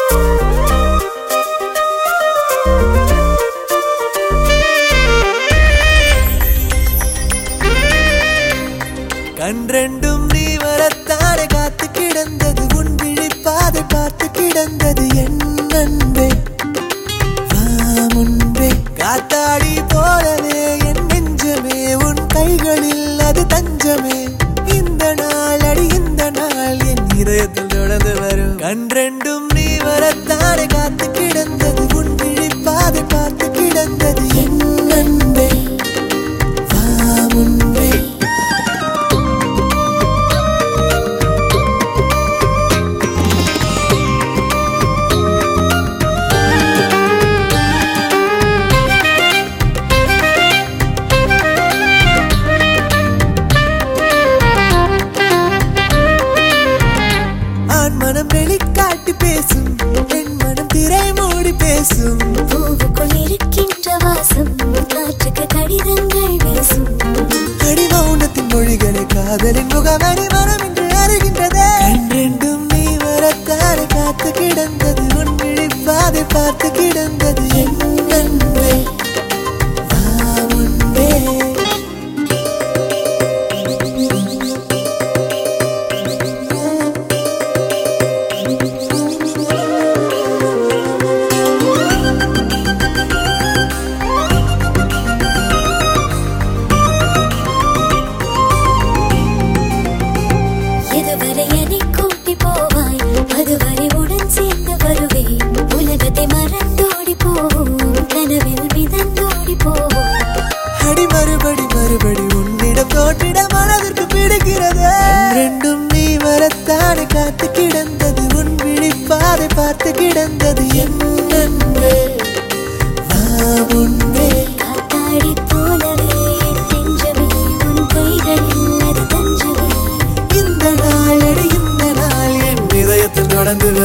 கண்ரெண்டும் நீ வரத்தானே காத்து கிடந்தது உன் விழிப்பாதை பார்த்து கிடந்தது என் அன்பே வா முன்பே காத்தாடி போலவே என் நெஞ்சமே உன் கைகளில் அது தஞ்சமே இந்த நாள் அடி இந்த நாள் என் இதயத்தில் தொடர்ந்து வரும் கண்ரெண்டும் நீ வரத்தானே காத்து கிடந்தது உன் விழிப்பாதை பார்த்து கிடந்தது என் அன்பே வா முன்பே ஆண் மனம் வெளிக்காட்டி பேசும் பெண் மனம் திரை மூடி பேசும் பூவுக்குள் இருக்கின்ற வாசம் காற்றுக்கு கடிதங்கள் வீசும் அடி மௌனத்தின் மொழிகளை காதலின் முகவரி மனம் என்று அறிகின்றதே கண்டெண்டும் நீ வரத்தாறு காத்து கிடந்தது உன் விழிப்பாதை பார்த்து கிடந்தது என் அன்பே வா முன்பே எதுவரை என்னை கூட்டி போவாய் அதுவரை உடன் சேர்ந்து வருவேன் உலகத்தை மறந்தோடி போவோம் கனவில் மிதந்தோடி போவோம் அடி மறுபடி மறுபடி உன்னிடம் தோற்றிட மனதிற்கு பிடிக்கிறது ரெண்டும் நீ வரத்தானே காத்து கிடந்தது உன் விழிப்பாதை பார்த்து கிடந்தது என் அன்பே வா முன்பே காத்தாடி போலவே என் நெஞ்சமே உன் கைகளில் அது தஞ்சமே இந்த நாள் அடி இந்த நாள் என் இதயத்தில் தொடர்ந்து வரும்